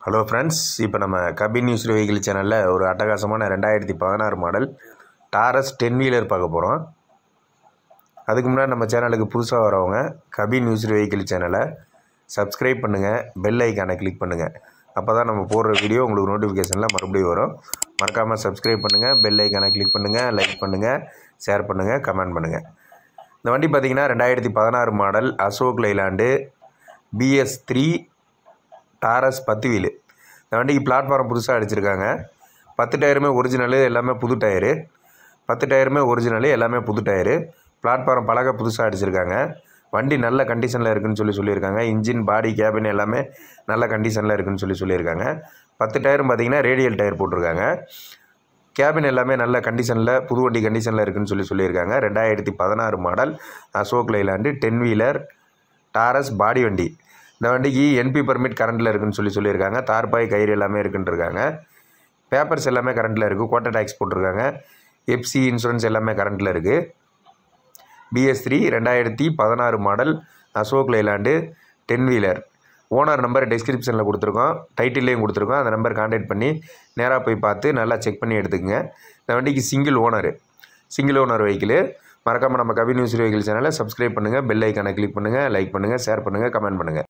hello friends இப்போ நம்ம கபின் news vehicle சேனலில் ஒரு அட்டகாசமான ரெண்டாயிரத்தி பதினாறு மாடல் டாரஸ் டென் வீலர் பார்க்க போகிறோம் அதுக்கு முன்னாடி நம்ம சேனலுக்கு புதுசாக வரவங்க கபின் நியூஸ் வெஹிக்கிள் சேனலை சப்ஸ்கிரைப் பண்ணுங்கள் பெல் ஐக்கானை கிளிக் பண்ணுங்கள் அப்போ தான் நம்ம போடுற வீடியோ உங்களுக்கு நோட்டிஃபிகேஷனில் மறுபடியும் வரும் மறக்காமல் சப்ஸ்கிரைப் பண்ணுங்கள் பெல் ஐக்கானை கிளிக் பண்ணுங்கள் லைக் பண்ணுங்கள் ஷேர் பண்ணுங்கள் கமெண்ட் பண்ணுங்கள் இந்த வண்டி பார்த்திங்கன்னா ரெண்டாயிரத்தி பதினாறு model Ashok Leyland BS three Taurus பத்து வீலு இந்த வண்டிக்கு பிளாட்ஃபார்ம் புதுசாக அடிச்சிருக்காங்க பத்து டயருமே ஒரிஜினலு எல்லாமே புது டயரு பத்து டயருமே ஒரிஜினலு எல்லாமே புது டயரு பிளாட்ஃபார்ம் பலகை புதுசாக அடிச்சிருக்காங்க வண்டி நல்ல கண்டிஷனில் இருக்குன்னு சொல்லி சொல்லியிருக்காங்க இன்ஜின் பாடி கேபின் எல்லாமே நல்ல கண்டிஷனில் இருக்குன்னு சொல்லி சொல்லியிருக்காங்க பத்து டயரும் பார்த்தீங்கன்னா ரேடியல் டயர் போட்டிருக்காங்க கேபின் எல்லாமே நல்ல கண்டிஷனில் புது வண்டி கண்டிஷனில் இருக்குன்னு சொல்லி சொல்லியிருக்காங்க ரெண்டாயிரத்தி பதினாறு model Ashok Leyland ten wheeler Taurus body வண்டி இந்த வண்டிக்கு என்பி பர்மிட் கரண்ட்டில் இருக்குன்னு சொல்லி சொல்லியிருக்காங்க தார்பாய் கயிறு எல்லாமே இருக்குன்னு இருக்காங்க பேப்பர்ஸ் எல்லாமே கரண்ட்டில் இருக்குது கோட்டை டேக்ஸ் போட்டிருக்காங்க எஃப்சி இன்சூரன்ஸ் எல்லாமே கரண்ட்டில் இருக்குது பிஎஸ் த்ரீ ரெண்டாயிரத்தி பதினாறு model Ashok Leyland ten wheeler owner number டிஸ்கிரிப்ஷனில் கொடுத்துருக்கோம் டைட்டில்லையும் கொடுத்துருக்கோம் அந்த நம்பர் கான்டாக்ட் பண்ணி நேராக போய் பார்த்து நல்லா செக் பண்ணி எடுத்துக்கங்க இந்த வண்டிக்கு single owner single owner vehicle மறக்காமல் நம்ம கவி நியூஸ் வெஹிக்கிள் சேனலை சப்ஸ்கிரைப் பண்ணுங்கள் பெல் ஐக்கானை கிளிக் பண்ணுங்கள் லைக் பண்ணுங்கள் ஷேர் பண்ணுங்கள் கமெண்ட் பண்ணுங்கள்